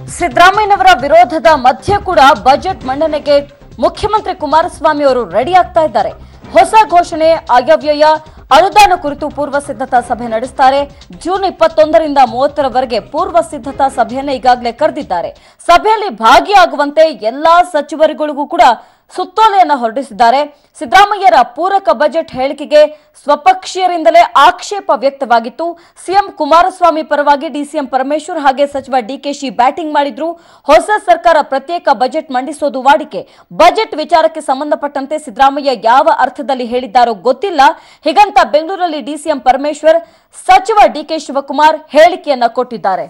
ಸಿದ್ದರಾಮಯ್ಯನವರ ವಿರೋಧದ ಮಧ್ಯೆ ಕೂಡ ಬಜೆಟ್ ಮಂಡನೆಗೆ ಮುಖ್ಯಮಂತ್ರಿ ಕುಮಾರಸ್ವಾಮಿ ಅವರು ರೆಡಿ ಆಗ್ತಾ ಇದ್ದಾರೆ ಹೊಸ ಘೋಷಣೆ ಆಯವ್ಯಯ ಅನುದಾನ ಕುರಿತು ಪೂರ್ವ ಸಿದ್ಧತಾ ಸಭೆ ನಡೆಸ್ತಾರೆ ಜೂನ್ ಇಪ್ಪತ್ತೊಂದರಿಂದ ಮೂವತ್ತರವರೆಗೆ ಪೂರ್ವ ಸಿದ್ಧತಾ ಸಭೆಯನ್ನು ಈಗಾಗಲೇ ಕರೆದಿದ್ದಾರೆ ಸಭೆಯಲ್ಲಿ ಭಾಗಿಯಾಗುವಂತೆ ಎಲ್ಲಾ ಸಚಿವರುಗಳಿಗೂ ಕೂಡ ಸುತ್ತೋಲೆಯನ್ನ ಹೊರಡಿಸಿದ್ದಾರೆ ಸಿದ್ದರಾಮಯ್ಯರ ಪೂರಕ ಬಜೆಟ್ ಹೇಳಿಕೆಗೆ ಸ್ವಪಕ್ಷೀಯರಿಂದಲೇ ಆಕ್ಷೇಪ ವ್ಯಕ್ತವಾಗಿತ್ತು ಸಿಎಂ ಕುಮಾರಸ್ವಾಮಿ ಪರವಾಗಿ ಡಿಸಿಎಂ ಪರಮೇಶ್ವರ್ ಹಾಗೆ ಸಚಿವ ಡಿಕೆಶಿ ಬ್ಯಾಟಿಂಗ್ ಮಾಡಿದ್ರು ಹೊಸ ಸರ್ಕಾರ ಪ್ರತ್ಯೇಕ ಬಜೆಟ್ ಮಂಡಿಸೋದು ವಾಡಿಕೆ ಬಜೆಟ್ ವಿಚಾರಕ್ಕೆ ಸಂಬಂಧಪಟ್ಟಂತೆ ಸಿದ್ದರಾಮಯ್ಯ ಯಾವ ಅರ್ಥದಲ್ಲಿ ಹೇಳಿದ್ದಾರೋ ಗೊತ್ತಿಲ್ಲ ಹೀಗಂತ ಬೆಂಗಳೂರಲ್ಲಿ ಡಿಸಿಎಂ ಪರಮೇಶ್ವರ್ ಸಚಿವ ಡಿಕೆ ಶಿವಕುಮಾರ್ ಹೇಳಿಕೆಯನ್ನ ಕೊಟ್ಟಿದ್ದಾರೆ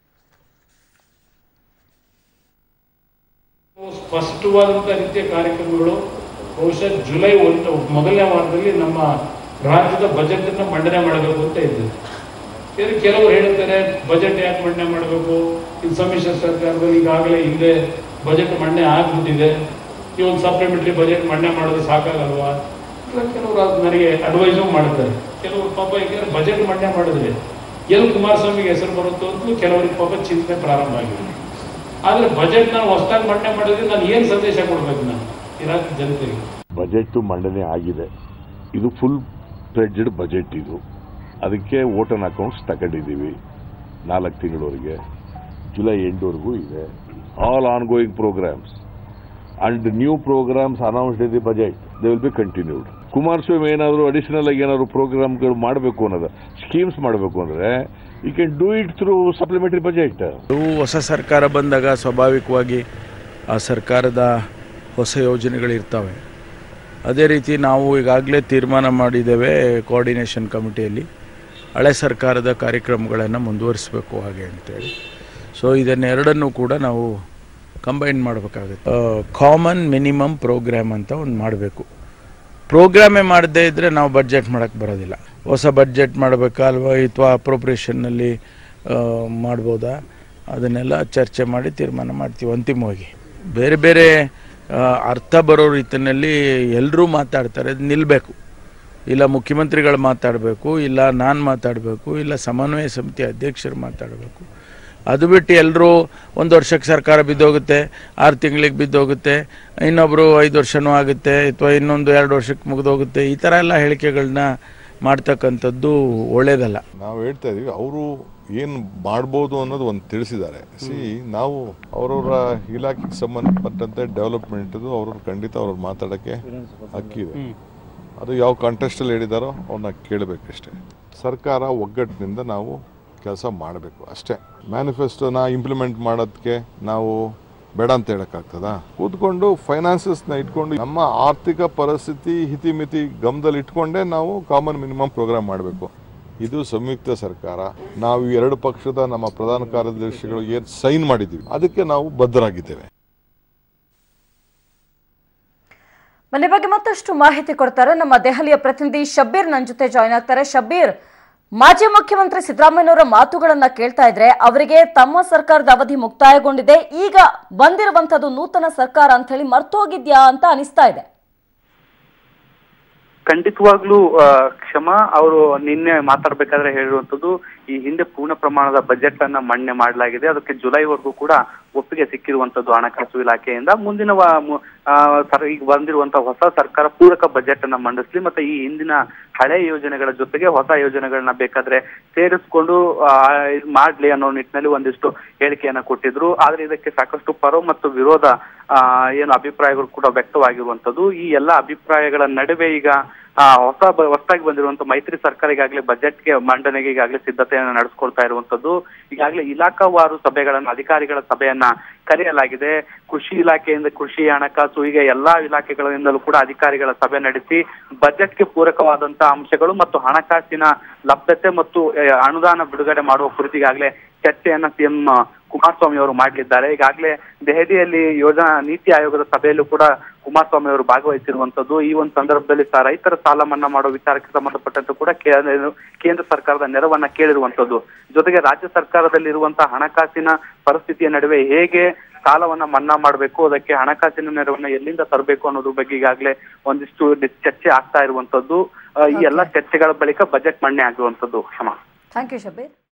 ಸ್ಪಷ್ಟವಾದಂಥ ರೀತಿಯ ಕಾರ್ಯಕ್ರಮಗಳು ಬಹುಶಃ ಜುಲೈ ಒಂದು ಮೊದಲನೇ ವಾರದಲ್ಲಿ ನಮ್ಮ ರಾಜ್ಯದ ಬಜೆಟ್ ಅನ್ನು ಮಂಡನೆ ಮಾಡಬೇಕು ಅಂತ ಇದ್ದು ಇನ್ನು ಕೆಲವರು ಹೇಳ್ತಾರೆ ಬಜೆಟ್ ಯಾಕೆ ಮಂಡನೆ ಮಾಡಬೇಕು ಇದು ಸಮ್ಮಿಶ್ರ ಸರ್ಕಾರದಲ್ಲಿ ಈಗಾಗಲೇ ಹಿಂದೆ ಬಜೆಟ್ ಮಂಡನೆ ಆಗ್ಬಿಟ್ಟಿದೆ ಈ ಒಂದು ಸಪ್ಲಿಮೆಂಟರಿ ಬಜೆಟ್ ಮಂಡನೆ ಮಾಡೋದು ಸಾಕಾಗಲ್ವಾ ಇಲ್ಲ ಕೆಲವರು ಅದು ನನಗೆ ಅಡ್ವೈಸು ಮಾಡ್ತಾರೆ ಕೆಲವರು ಪಾಪ ಈಗ ಬಜೆಟ್ ಮಂಡನೆ ಮಾಡಿದ್ರೆ ಎಲ್ಲಿ ಕುಮಾರಸ್ವಾಮಿಗೆ ಹೆಸರು ಬರುತ್ತೋ ಅಂತಲೂ ಕೆಲವರಿಗೆ ಪಾಪ ಚಿಂತನೆ ಪ್ರಾರಂಭ ಆಗಿದೆ ಆದ್ರೆ ಬಜೆಟ್ ನಾನು ಹೊಸದಾಗಿ ಮಂಡನೆ ಮಾಡಿದ್ರೆ ನಾನು ಏನು ಸಂದೇಶ ಕೊಡ್ಬೇಕು ನಾನು ಈ ರಾಜ್ಯದ ಜನತೆಗೆ ಬಜೆಟ್ ಮಂಡನೆ ಆಗಿದೆ ಇದು ಫುಲ್ ಫ್ಲೆಡ್ಜೆಡ್ ಬಜೆಟ್ ಇದು ಅದಕ್ಕೆ ವೋಟನ್ ಅಕೌಂಟ್ಸ್ ತಗೊಂಡಿದ್ದೀವಿ ನಾಲ್ಕು ತಿಂಗಳವರೆಗೆ ಜುಲೈ ಎಂಡ್ವರೆಗೂ ಇದೆ all ongoing programmes and new programmes announced in the budget they will be continued Kumaraswamy ಏನಾದರೂ ಅಡಿಷನಲ್ ಆಗಿ ಏನಾದರೂ ಪ್ರೋಗ್ರಾಮ್ಗಳು ಮಾಡಬೇಕು ಅನ್ನೋದು ಸ್ಕೀಮ್ಸ್ ಮಾಡಬೇಕು ಅಂದರೆ you can do it through supplementary budget ಇದು ಹೊಸ ಸರ್ಕಾರ ಬಂದಾಗ ಸ್ವಾಭಾವಿಕವಾಗಿ ಆ ಸರ್ಕಾರದ ಹೊಸ ಯೋಜನೆಗಳಿರ್ತವೆ ಅದೇ ರೀತಿ ನಾವು ಈಗಾಗಲೇ ತೀರ್ಮಾನ ಮಾಡಿದ್ದೇವೆ ಕೋಆರ್ಡಿನೇಷನ್ ಕಮಿಟಿಯಲ್ಲಿ ಹಳೆ ಸರ್ಕಾರದ ಕಾರ್ಯಕ್ರಮಗಳನ್ನು ಮುಂದುವರಿಸಬೇಕು ಹಾಗೆ ಅಂತೇಳಿ ಸೊ ಇದನ್ನೆರಡನ್ನೂ ಕೂಡ ನಾವು ಕಂಬೈನ್ ಮಾಡಬೇಕಾಗುತ್ತೆ ಕಾಮನ್ ಮಿನಿಮಮ್ ಪ್ರೋಗ್ರಾಮ್ ಅಂತ ಒಂದು ಮಾಡಬೇಕು ಪ್ರೋಗ್ರಾಮೇ ಮಾಡದೇ ಇದ್ದರೆ ನಾವು ಬಡ್ಜೆಟ್ ಮಾಡೋಕ್ಕೆ ಬರೋದಿಲ್ಲ ಹೊಸ ಬಡ್ಜೆಟ್ ಮಾಡಬೇಕಾ ಅಲ್ವಾ ಅಥವಾ ಅಪ್ರೋಪ್ರಿಯೇಷನ್ನಲ್ಲಿ ಮಾಡ್ಬೋದಾ ಅದನ್ನೆಲ್ಲ ಚರ್ಚೆ ಮಾಡಿ ತೀರ್ಮಾನ ಮಾಡ್ತೀವಿ ಅಂತಿಮವಾಗಿ ಬೇರೆ ಬೇರೆ ಆ, ಅರ್ಥ ಬರೋ ರೀತಿಯಲ್ಲಿ ಎಲ್ಲರೂ ಮಾತಾಡ್ತಾರೆ ಅದು ನಿಲ್ಲಬೇಕು ಇಲ್ಲ ಮುಖ್ಯಮಂತ್ರಿಗಳು ಮಾತಾಡಬೇಕು ಇಲ್ಲ ನಾನು ಮಾತಾಡಬೇಕು ಇಲ್ಲ ಸಮನ್ವಯ ಸಮಿತಿ ಅಧ್ಯಕ್ಷರು ಮಾತಾಡಬೇಕು ಅದು ಬಿಟ್ಟು ಎಲ್ಲರೂ ಒಂದು ವರ್ಷಕ್ಕೆ ಸರ್ಕಾರ ಬಿದ್ದೋಗುತ್ತೆ ಆರು ತಿಂಗಳಿಗೆ ಬಿದ್ದೋಗುತ್ತೆ ಇನ್ನೊಬ್ಬರು ಐದು ವರ್ಷನೂ ಆಗುತ್ತೆ ಅಥವಾ ಇನ್ನೊಂದು ಎರಡು ವರ್ಷಕ್ಕೆ ಮುಗಿದೋಗುತ್ತೆ ಈ ಥರ ಎಲ್ಲ ಹೇಳಿಕೆಗಳನ್ನ ಮಾಡ್ತಕ್ಕಂಥದ್ದು ಒಳ್ಳೆಯದಲ್ಲ ನಾವು ಹೇಳ್ತಾ ಇದೀವಿ ಅವರು ಏನು ಮಾಡ್ಬೋದು ಅನ್ನೋದು ಒಂದು ತಿಳಿಸಿದ್ದಾರೆ ಸಿ ನಾವು ಅವರವರ ಇಲಾಖೆಗೆ ಸಂಬಂಧಪಟ್ಟಂತೆ ಡೆವಲಪ್ಮೆಂಟ್ ಅವ್ರವ್ರ ಖಂಡಿತ ಅವ್ರ ಮಾತಾಡೋಕ್ಕೆ ಹಕ್ಕಿದೆ ಅದು ಯಾವ ಕಾಂಟೆಸ್ಟಲ್ಲಿ ಹೇಳಿದಾರೋ ಅವ್ರನ್ನ ಕೇಳಬೇಕಷ್ಟೇ ಸರ್ಕಾರ ಒಗ್ಗಟ್ಟಿನಿಂದ ನಾವು ಕೆಲಸ ಮಾಡಬೇಕು ಅಷ್ಟೇ ಮ್ಯಾನಿಫೆಸ್ಟೋನ ಇಂಪ್ಲಿಮೆಂಟ್ ಮಾಡೋದಕ್ಕೆ ನಾವು ಬೇಡ ಅಂತ ಹೇಳಕ್ಕಾಗ್ತದಾ ಕೂತ್ಕೊಂಡು ಫೈನಾನ್ಸಸ್ನ ಇಟ್ಕೊಂಡು ನಮ್ಮ ಆರ್ಥಿಕ ಪರಿಸ್ಥಿತಿ ಹಿತಿಮಿತಿ ಗಮನದಲ್ಲಿ ಇಟ್ಕೊಂಡೇ ನಾವು ಕಾಮನ್ ಮಿನಿಮಮ್ ಪ್ರೋಗ್ರಾಮ್ ಮಾಡಬೇಕು ಇದು ಸಂಯುಕ್ತ ಸರ್ಕಾರ ನಾವು ಈ ಎರಡು ಪಕ್ಷದ ನಮ್ಮ ಪ್ರಧಾನ ಕಾರ್ಯದರ್ಶಿಗಳು ಏನು ಸೈನ್ ಮಾಡಿದ್ದೀವಿ ಅದಕ್ಕೆ ನಾವು ಬದ್ಧರಾಗಿದ್ದೇವೆ ಮನೆ ಬಗ್ಗೆ ಮತ್ತಷ್ಟು ಮಾಹಿತಿ ಕೊಡ್ತಾರೆ ನಮ್ಮ ದೆಹಲಿಯ ಪ್ರತಿನಿಧಿ ಶಬ್ಬೀರ್ ನನ್ನ ಜೊತೆ ಜಾಯ್ನ್ ಆಗ್ತಾರೆ ಶಬ್ಬೀರ್ ಮಾಜಿ ಮುಖ್ಯಮಂತ್ರಿ ಸಿದ್ದರಾಮಯ್ಯನವರ ಮಾತುಗಳನ್ನ ಕೇಳ್ತಾ ಇದ್ರೆ ಅವರಿಗೆ ತಮ್ಮ ಸರ್ಕಾರದ ಅವಧಿ ಮುಕ್ತಾಯಗೊಂಡಿದೆ ಈಗ ಬಂದಿರುವಂತದ್ದು ನೂತನ ಸರ್ಕಾರ ಅಂತ ಹೇಳಿ ಮರ್ತೋಗಿದ್ಯಾ ಅಂತ ಅನಿಸ್ತಾ ಇದೆ ಖಂಡಿತವಾಗ್ಲೂ ಆ, ಕ್ಷಮಾ ಅವರು ನಿನ್ನೆ ಮಾತಾಡ್ಬೇಕಾದ್ರೆ ಹೇಳಿರುವಂತದ್ದು ಈ ಹಿಂದೆ ಪೂರ್ಣ ಪ್ರಮಾಣದ ಬಜೆಟ್ ಅನ್ನ ಮಂಡನೆ ಮಾಡಲಾಗಿದೆ ಅದಕ್ಕೆ ಜುಲೈವರೆಗೂ ಕೂಡ ಒಪ್ಪಿಗೆ ಸಿಕ್ಕಿರುವಂತದ್ದು ಹಣಕಾಸು ಇಲಾಖೆಯಿಂದ ಮುಂದಿನ ವಾ- ಮು- ಆ, ಸರ್ ಈಗ ಬಂದಿರುವಂತಹ ಹೊಸ ಸರ್ಕಾರ ಪೂರಕ ಬಜೆಟ್ ಅನ್ನ ಮಂಡಿಸ್ಲಿ ಮತ್ತೆ ಈ ಹಿಂದಿನ ಹಳೆ ಯೋಜನೆಗಳ ಜೊತೆಗೆ ಹೊಸ ಯೋಜನೆಗಳನ್ನ ಬೇಕಾದ್ರೆ ಸೇರಿಸ್ಕೊಂಡು ಆ, ಇದ್ ಮಾಡ್ಲಿ ಅನ್ನೋ ನಿಟ್ಟಿನಲ್ಲಿ ಒಂದಿಷ್ಟು ಹೇಳಿಕೆಯನ್ನ ಕೊಟ್ಟಿದ್ರು ಆದ್ರೆ ಇದಕ್ಕೆ ಸಾಕಷ್ಟು ಪರ ಮತ್ತು ವಿರೋಧ ಆ, ಏನು ಅಭಿಪ್ರಾಯಗಳು ಕೂಡ ವ್ಯಕ್ತವಾಗಿರುವಂತದ್ದು ಈ ಎಲ್ಲ ಅಭಿಪ್ರಾಯಗಳ ನಡುವೆ ಈಗ ಆ, ಹೊಸ ಬ- ಹೊಸದಾಗಿ ಬಂದಿರುವಂತ ಮೈತ್ರಿ ಸರ್ಕಾರ ಈಗಾಗಲೇ ಬಜೆಟ್ಗೆ ಮಂಡನೆಗೆ ಈಗಾಗಲೇ ಸಿದ್ಧತೆಯನ್ನು ನಡೆಸ್ಕೊಳ್ತಾ ಇರುವಂತದ್ದು ಈಗಾಗಲೇ ಇಲಾಖಾವಾರು ಸಭೆಗಳನ್ನ ಅಧಿಕಾರಿಗಳ ಸಭೆಯನ್ನ ಕರೆಯಲಾಗಿದೆ ಕೃಷಿ ಇಲಾಖೆಯಿಂದ ಕೃಷಿ ಹಣಕಾಸು ಹೀಗೆ ಎಲ್ಲಾ ಇಲಾಖೆಗಳಿಂದಲೂ ಕೂಡ ಅಧಿಕಾರಿಗಳ ಸಭೆ ನಡೆಸಿ ಬಜೆಟ್ಗೆ ಪೂರಕವಾದಂತಹ ಅಂಶಗಳು ಮತ್ತು ಹಣಕಾಸಿನ ಲಭ್ಯತೆ ಮತ್ತು ಆ, ಅನುದಾನ ಬಿಡುಗಡೆ ಮಾಡುವ ಕುರಿತು ಈಗಾಗಲೇ ಚರ್ಚೆಯನ್ನ ಸಿಎಂ ಕುಮಾರಸ್ವಾಮಿ ಅವರು ಮಾಡಲಿದ್ದಾರೆ ಈಗಾಗಲೇ ದೆಹಲಿಯಲ್ಲಿ ಯೋಜನಾ ನೀತಿ ಆಯೋಗದ ಸಭೆಯಲ್ಲೂ ಕೂಡ ಕುಮಾರಸ್ವಾಮಿ ಅವರು ಭಾಗವಹಿಸಿರುವಂತದ್ದು ಈ ಒಂದು ಸಂದರ್ಭದಲ್ಲಿ ಸ- ರೈತರ ಸಾಲ ಮನ್ನಾ ಮಾಡುವ ವಿಚಾರಕ್ಕೆ ಸಂಬಂಧಪಟ್ಟಂತೆ ಕೂಡ ಕೇ- ಕೇಂದ್ರ ಸರ್ಕಾರದ ನೆರವನ್ನ ಕೇಳಿರುವಂತದ್ದು ಜೊತೆಗೆ ರಾಜ್ಯ ಸರ್ಕಾರದಲ್ಲಿ ಇರುವಂತಹ ಹಣಕಾಸಿನ ಪರಿಸ್ಥಿತಿಯ ನಡುವೆ ಹೇಗೆ ಸಾಲವನ್ನ ಮನ್ನಾ ಮಾಡಬೇಕು ಅದಕ್ಕೆ ಹಣಕಾಸಿನ ನೆರವನ್ನ ಎಲ್ಲಿಂದ ತರಬೇಕು ಅನ್ನೋದ್ರ ಬಗ್ಗೆ ಈಗಾಗಲೇ ಒಂದಿಷ್ಟು ಡಿ- ಚರ್ಚೆ ಆಗ್ತಾ ಇರುವಂತದ್ದು ಆ, ಈ ಎಲ್ಲಾ ಚರ್ಚೆಗಳ ಬಳಿಕ ಬಜೆಟ್ ಮಂಡನೆ ಆಗಿರುವಂತದ್ದು ಕ್ಷಮಾ ಥ್ಯಾಂಕ್ ಯು ಶಬೀರ್